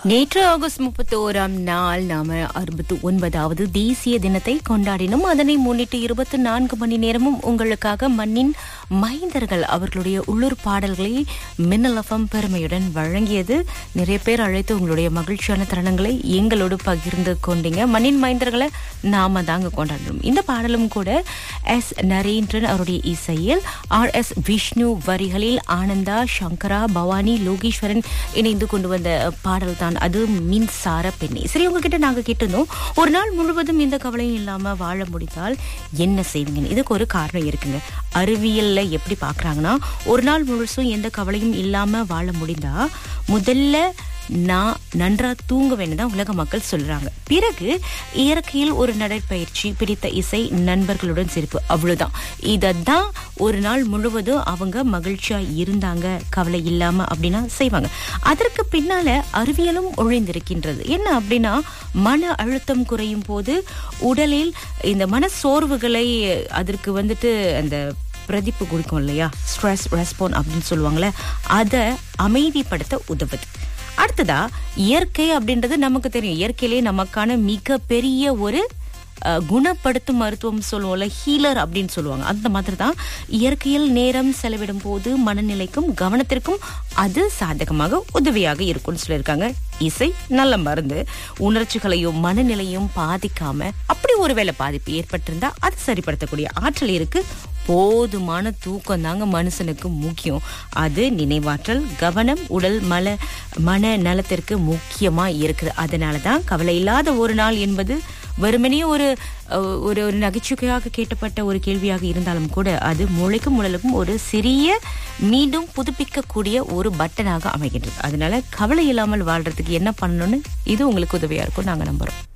நேற்று ஆகஸ்ட் முப்பத்தி ஓராம் நாள் நாம அறுபத்தி ஒன்பதாவது தேசிய தினத்தை கொண்டாடினோம் அதனை முன்னிட்டு இருபத்தி நான்கு மணி நேரமும் உங்களுக்காக மண்ணின் மைந்தர்கள் அவர்களுடைய உள்ளூர் பாடல்களை மின்னலஃபம் பெருமையுடன் வழங்கியது நிறைய பேர் அழைத்து உங்களுடைய மகிழ்ச்சியான தருணங்களை எங்களோடு பகிர்ந்து கொண்டீங்க மண்ணின் மைந்தர்களை நாம தாங்க கொண்டாடுறோம் இந்த பாடலும் கூட எஸ் நரேந்திரன் அவருடைய இசையில் ஆர் எஸ் விஷ்ணு வரிகளில் ஆனந்தா சங்கரா பவானி லோகேஸ்வரன் இணைந்து கொண்டு வந்த பாடல் தான் அது மின்சார பெண்ணே சரி உங்ககிட்ட நாங்க கேட்டிருந்தோம் ஒரு நாள் முழுவதும் எந்த கவலையும் இல்லாம வாழ முடிந்தால் என்ன செய்வீங்கன்னு இதுக்கு ஒரு காரணம் இருக்குங்க அறிவியல்ல எப்படி பாக்குறாங்கன்னா ஒரு நாள் முழுசும் எந்த கவலையும் இல்லாம வாழ முடிந்தா முதல்ல நான் நன்றா தூங்க வேண்டியதான் உலக மக்கள் சொல்றாங்க பிறகு இயற்கையில் ஒரு நடைப்பயிற்சி பிடித்த இசை நண்பர்களுடன் சிரிப்பு அவ்வளவுதான் இதத்தான் ஒரு நாள் முழுவதும் அவங்க மகிழ்ச்சியா இருந்தாங்க கவலை இல்லாம அப்படின்னா செய்வாங்க அதற்கு பின்னால அறிவியலும் ஒழிந்திருக்கின்றது என்ன அப்படின்னா மன அழுத்தம் குறையும் போது உடலில் இந்த மன சோர்வுகளை அதற்கு வந்துட்டு அந்த பிரதிப்பு கொடுக்கும் இல்லையா ஸ்ட்ரெஸ் ரெஸ்பான் அப்படின்னு சொல்லுவாங்கல்ல அதை அமைதிப்படுத்த உதவுது அடுத்ததா இயற்கை அப்படின்றது நமக்கு தெரியும் இயற்கையிலேயே நமக்கான மிக பெரிய ஒரு அஹ், குணப்படுத்தும் மருத்துவம் சொல்லுவோம்ல ஹீலர் அப்படின்னு சொல்லுவாங்க அந்த மாதிரி தான் இயற்கையில் நேரம் செலவிடும் போது மனநிலைக்கும் கவனத்திற்கும் அது சாதகமாக உதவியாக இருக்கும்னு சொல்லியிருக்காங்க இசை நல்ல மருந்து உணர்ச்சிகளையும் மனநிலையும் பாதிக்காம அப்படி ஒருவேளை பாதிப்பு ஏற்பட்டிருந்தா அது சரிப்படுத்தக்கூடிய ஆற்றல் இருக்கு போதுமான தூக்கம் தாங்க மனுஷனுக்கு முக்கியம் அது நினைவாற்றல் கவனம் உடல் மல மன நலத்திற்கு முக்கியமா இருக்குது அதனால தான் கவலை இல்லாத ஒரு நாள் என்பது வெறுமனே ஒரு அஹ், ஒரு ஒரு நகைச்சுவையாக கேட்டப்பட்ட ஒரு கேள்வியாக இருந்தாலும் கூட அது மூளைக்கும் உடலுக்கும் ஒரு சிறிய மீண்டும் புதுப்பிக்கக்கூடிய ஒரு பட்டனாக அமைகின்றது அதனால கவலை இல்லாமல் வாழ்றதுக்கு என்ன பண்ணணும்னு இது உங்களுக்கு உதவியா இருக்கும் நாங்க நம்புறோம்